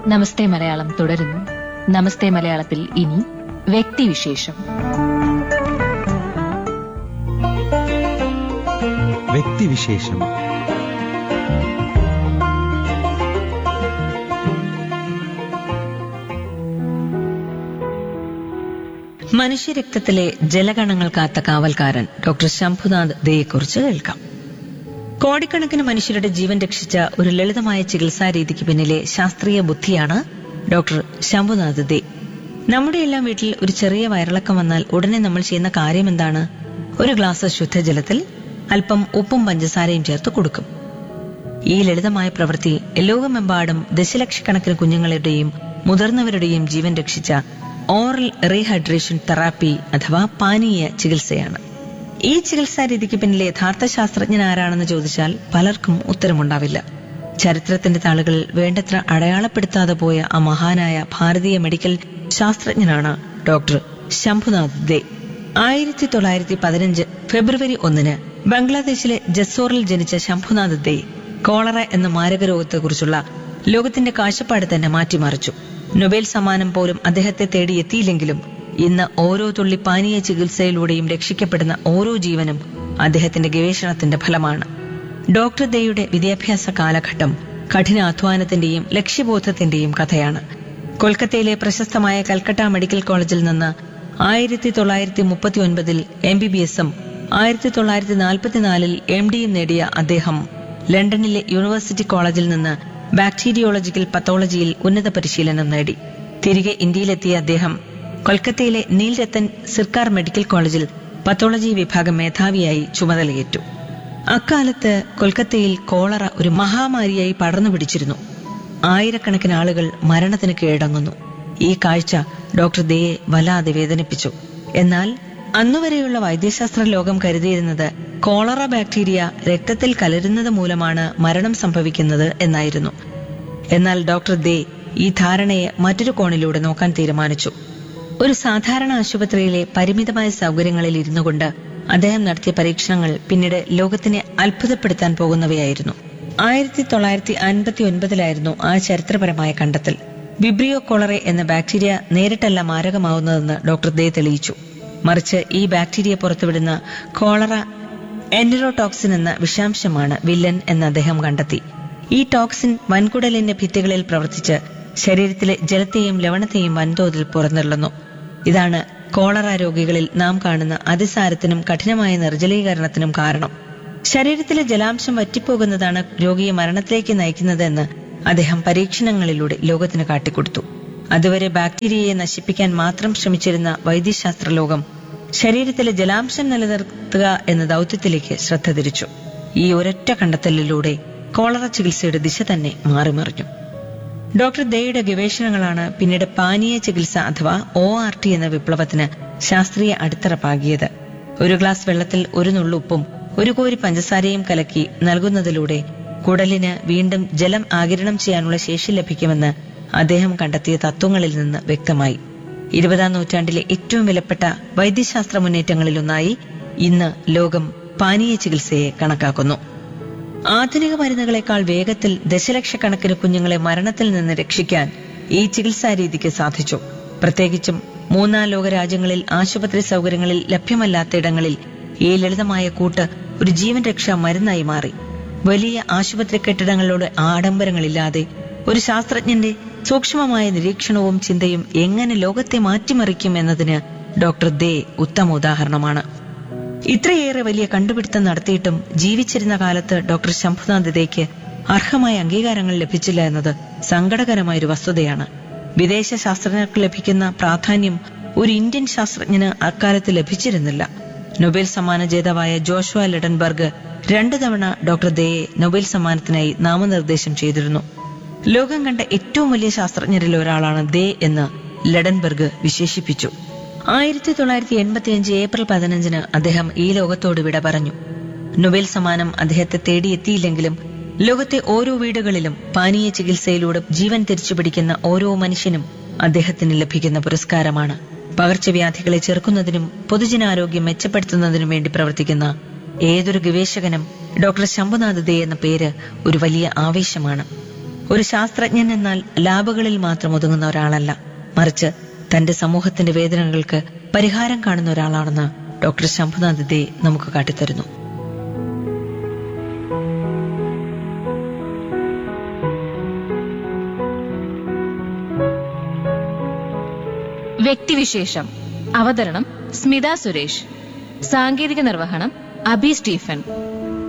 നമസ്തേ മലയാളം തുടരുന്നു നമസ്തേ മലയാളത്തിൽ ഇനി വ്യക്തിവിശേഷം വ്യക്തിവിശേഷം മനുഷ്യരക്തത്തിലെ ജലകണങ്ങൾ കാത്ത കാവൽക്കാരൻ ഡോക്ടർ ശംഭുനാഥ് ദയെക്കുറിച്ച് കേൾക്കാം കോടിക്കണക്കിന് മനുഷ്യരുടെ ജീവൻ രക്ഷിച്ച ഒരു ലളിതമായ ചികിത്സാ രീതിക്ക് പിന്നിലെ ശാസ്ത്രീയ ബുദ്ധിയാണ് ഡോക്ടർ ശംഭുനാഥ് ദേ നമ്മുടെ എല്ലാം വീട്ടിൽ ഒരു ചെറിയ വയറിളക്കം വന്നാൽ ഉടനെ നമ്മൾ ചെയ്യുന്ന കാര്യം എന്താണ് ഒരു ഗ്ലാസ് ശുദ്ധജലത്തിൽ അല്പം ഉപ്പും പഞ്ചസാരയും ചേർത്ത് കൊടുക്കും ഈ ലളിതമായ പ്രവൃത്തി ലോകമെമ്പാടും ദശലക്ഷക്കണക്കിന് കുഞ്ഞുങ്ങളുടെയും മുതിർന്നവരുടെയും ജീവൻ രക്ഷിച്ച ഓറൽ റീഹൈഡ്രേഷൻ തെറാപ്പി അഥവാ പാനീയ ചികിത്സയാണ് ഈ ചികിത്സാ രീതിക്ക് പിന്നിലെ യഥാർത്ഥ ശാസ്ത്രജ്ഞൻ ആരാണെന്ന് ചോദിച്ചാൽ പലർക്കും ഉത്തരമുണ്ടാവില്ല ചരിത്രത്തിന്റെ താളുകളിൽ വേണ്ടത്ര അടയാളപ്പെടുത്താതെ പോയ ആ മഹാനായ ഭാരതീയ മെഡിക്കൽ ശാസ്ത്രജ്ഞനാണ് ഡോക്ടർ ശംഭുനാഥ് ദേ ആയിരത്തി തൊള്ളായിരത്തി പതിനഞ്ച് ഫെബ്രുവരി ഒന്നിന് ബംഗ്ലാദേശിലെ ജസോറിൽ ജനിച്ച ശംഭുനാഥ് ദേ കോളറ എന്ന മാരകരോഗത്തെക്കുറിച്ചുള്ള ലോകത്തിന്റെ കാഴ്ചപ്പാട് തന്നെ മാറ്റിമറിച്ചു നൊബേൽ സമ്മാനം പോലും അദ്ദേഹത്തെ തേടി എത്തിയില്ലെങ്കിലും ഇന്ന് ഓരോ തുള്ളി പാനീയ ചികിത്സയിലൂടെയും രക്ഷിക്കപ്പെടുന്ന ഓരോ ജീവനും അദ്ദേഹത്തിന്റെ ഗവേഷണത്തിന്റെ ഫലമാണ് ഡോക്ടർ ദയുടെ വിദ്യാഭ്യാസ കാലഘട്ടം കഠിനാധ്വാനത്തിന്റെയും ലക്ഷ്യബോധത്തിന്റെയും കഥയാണ് കൊൽക്കത്തയിലെ പ്രശസ്തമായ കൽക്കട്ട മെഡിക്കൽ കോളേജിൽ നിന്ന് ആയിരത്തി തൊള്ളായിരത്തി മുപ്പത്തി ഒൻപതിൽ എം ബി ബി എസും ആയിരത്തി തൊള്ളായിരത്തി നാൽപ്പത്തിനാലിൽ എം ഡിയും നേടിയ അദ്ദേഹം ലണ്ടനിലെ യൂണിവേഴ്സിറ്റി കോളേജിൽ നിന്ന് ബാക്ടീരിയോളജിക്കൽ പത്തോളജിയിൽ ഉന്നത പരിശീലനം നേടി തിരികെ ഇന്ത്യയിലെത്തിയ അദ്ദേഹം കൊൽക്കത്തയിലെ നീൽ രത്തൻ സർക്കാർ മെഡിക്കൽ കോളേജിൽ പത്തോളജി വിഭാഗം മേധാവിയായി ചുമതലയേറ്റു അക്കാലത്ത് കൊൽക്കത്തയിൽ കോളറ ഒരു മഹാമാരിയായി പടർന്നു പിടിച്ചിരുന്നു ആയിരക്കണക്കിന് ആളുകൾ മരണത്തിന് കീഴടങ്ങുന്നു ഈ കാഴ്ച ഡോക്ടർ ദയെ വല്ലാതെ വേദനിപ്പിച്ചു എന്നാൽ അന്നുവരെയുള്ള വൈദ്യശാസ്ത്ര ലോകം കരുതിയിരുന്നത് കോളറ ബാക്ടീരിയ രക്തത്തിൽ കലരുന്നത് മൂലമാണ് മരണം സംഭവിക്കുന്നത് എന്നായിരുന്നു എന്നാൽ ഡോക്ടർ ദേ ഈ ധാരണയെ മറ്റൊരു കോണിലൂടെ നോക്കാൻ തീരുമാനിച്ചു ഒരു സാധാരണ ആശുപത്രിയിലെ പരിമിതമായ സൗകര്യങ്ങളിൽ ഇരുന്നു കൊണ്ട് അദ്ദേഹം നടത്തിയ പരീക്ഷണങ്ങൾ പിന്നീട് ലോകത്തിനെ അത്ഭുതപ്പെടുത്താൻ പോകുന്നവയായിരുന്നു ആയിരത്തി തൊള്ളായിരത്തി അൻപത്തി ഒൻപതിലായിരുന്നു ആ ചരിത്രപരമായ കണ്ടെത്തൽ വിബ്രിയോ കോളറെ എന്ന ബാക്ടീരിയ നേരിട്ടല്ല മാരകമാവുന്നതെന്ന് ഡോക്ടർ ദേ തെളിയിച്ചു മറിച്ച് ഈ ബാക്ടീരിയ പുറത്തുവിടുന്ന കോളറ എൻഡറോടോക്സിൻ എന്ന വിഷാംശമാണ് വില്ലൻ എന്ന് അദ്ദേഹം കണ്ടെത്തി ഈ ടോക്സിൻ വൻകുടലിന്റെ ഭിത്തികളിൽ പ്രവർത്തിച്ച് ശരീരത്തിലെ ജലത്തെയും ലവണത്തെയും വൻതോതിൽ പുറന്തള്ളുന്നു ഇതാണ് കോളറ രോഗികളിൽ നാം കാണുന്ന അതിസാരത്തിനും കഠിനമായ നിർജ്ജലീകരണത്തിനും കാരണം ശരീരത്തിലെ ജലാംശം വറ്റിപ്പോകുന്നതാണ് രോഗിയെ മരണത്തിലേക്ക് നയിക്കുന്നതെന്ന് അദ്ദേഹം പരീക്ഷണങ്ങളിലൂടെ ലോകത്തിന് കാട്ടിക്കൊടുത്തു അതുവരെ ബാക്ടീരിയയെ നശിപ്പിക്കാൻ മാത്രം ശ്രമിച്ചിരുന്ന വൈദ്യശാസ്ത്ര ലോകം ശരീരത്തിലെ ജലാംശം നിലനിർത്തുക എന്ന ദൗത്യത്തിലേക്ക് ശ്രദ്ധ തിരിച്ചു ഈ ഒരൊറ്റ കണ്ടെത്തലിലൂടെ കോളറ ചികിത്സയുടെ ദിശ തന്നെ മാറിമറിഞ്ഞു ഡോക്ടർ ദയുടെ ഗവേഷണങ്ങളാണ് പിന്നീട് പാനീയ ചികിത്സ അഥവാ ഒ ആർ ടി എന്ന വിപ്ലവത്തിന് ശാസ്ത്രീയ അടിത്തറ പാകിയത് ഒരു ഗ്ലാസ് വെള്ളത്തിൽ ഒരു നുള്ളുപ്പും ഒരു കോരി പഞ്ചസാരയും കലക്കി നൽകുന്നതിലൂടെ കുടലിന് വീണ്ടും ജലം ആകിരണം ചെയ്യാനുള്ള ശേഷി ലഭിക്കുമെന്ന് അദ്ദേഹം കണ്ടെത്തിയ തത്വങ്ങളിൽ നിന്ന് വ്യക്തമായി ഇരുപതാം നൂറ്റാണ്ടിലെ ഏറ്റവും വിലപ്പെട്ട വൈദ്യശാസ്ത്ര മുന്നേറ്റങ്ങളിലൊന്നായി ഇന്ന് ലോകം പാനീയ ചികിത്സയെ കണക്കാക്കുന്നു ആധുനിക മരുന്നുകളെക്കാൾ വേഗത്തിൽ ദശലക്ഷക്കണക്കിന് കുഞ്ഞുങ്ങളെ മരണത്തിൽ നിന്ന് രക്ഷിക്കാൻ ഈ ചികിത്സാ രീതിക്ക് സാധിച്ചു പ്രത്യേകിച്ചും മൂന്നാം ലോക രാജ്യങ്ങളിൽ ആശുപത്രി സൗകര്യങ്ങളിൽ ലഭ്യമല്ലാത്തയിടങ്ങളിൽ ഈ ലളിതമായ കൂട്ട് ഒരു ജീവൻ രക്ഷാ മരുന്നായി മാറി വലിയ ആശുപത്രി കെട്ടിടങ്ങളോട് ആഡംബരങ്ങളില്ലാതെ ഒരു ശാസ്ത്രജ്ഞന്റെ സൂക്ഷ്മമായ നിരീക്ഷണവും ചിന്തയും എങ്ങനെ ലോകത്തെ മാറ്റിമറിക്കും എന്നതിന് ഡോക്ടർ ദേ ഉത്തമ ഉദാഹരണമാണ് ഇത്രയേറെ വലിയ കണ്ടുപിടുത്തം നടത്തിയിട്ടും ജീവിച്ചിരുന്ന കാലത്ത് ഡോക്ടർ ശംഭുനാഥ് ദേക്ക് അർഹമായ അംഗീകാരങ്ങൾ ലഭിച്ചില്ല എന്നത് സങ്കടകരമായ ഒരു വസ്തുതയാണ് വിദേശ ശാസ്ത്രജ്ഞർക്ക് ലഭിക്കുന്ന പ്രാധാന്യം ഒരു ഇന്ത്യൻ ശാസ്ത്രജ്ഞന് അക്കാലത്ത് ലഭിച്ചിരുന്നില്ല നൊബേൽ സമ്മാന ജേതാവായ ജോഷ്വ ലെഡൻബർഗ് രണ്ടു തവണ ഡോക്ടർ ദയെ നൊബേൽ സമ്മാനത്തിനായി നാമനിർദ്ദേശം ചെയ്തിരുന്നു ലോകം കണ്ട ഏറ്റവും വലിയ ശാസ്ത്രജ്ഞരിൽ ഒരാളാണ് ദേ എന്ന് ലെഡൻബർഗ് വിശേഷിപ്പിച്ചു ആയിരത്തി തൊള്ളായിരത്തി എൺപത്തിയഞ്ച് ഏപ്രിൽ പതിനഞ്ചിന് അദ്ദേഹം ഈ ലോകത്തോട് വിട പറഞ്ഞു നൊബേൽ സമ്മാനം അദ്ദേഹത്തെ തേടിയെത്തിയില്ലെങ്കിലും ലോകത്തെ ഓരോ വീടുകളിലും പാനീയ ചികിത്സയിലൂടെ ജീവൻ തിരിച്ചുപിടിക്കുന്ന ഓരോ മനുഷ്യനും അദ്ദേഹത്തിന് ലഭിക്കുന്ന പുരസ്കാരമാണ് പകർച്ചവ്യാധികളെ ചെറുക്കുന്നതിനും പൊതുജനാരോഗ്യം മെച്ചപ്പെടുത്തുന്നതിനും വേണ്ടി പ്രവർത്തിക്കുന്ന ഏതൊരു ഗവേഷകനും ഡോക്ടർ ശംഭുനാഥ് ദേ എന്ന പേര് ഒരു വലിയ ആവേശമാണ് ഒരു ശാസ്ത്രജ്ഞൻ എന്നാൽ ലാബുകളിൽ മാത്രം ഒതുങ്ങുന്ന ഒരാളല്ല മറിച്ച് തന്റെ സമൂഹത്തിന്റെ വേദനകൾക്ക് പരിഹാരം കാണുന്ന ഒരാളാണെന്ന് ഡോക്ടർ ശംഭുനാഥ് ദേ നമുക്ക് കാട്ടിത്തരുന്നു വ്യക്തിവിശേഷം അവതരണം സ്മിത സുരേഷ് സാങ്കേതിക നിർവഹണം അബി സ്റ്റീഫൻ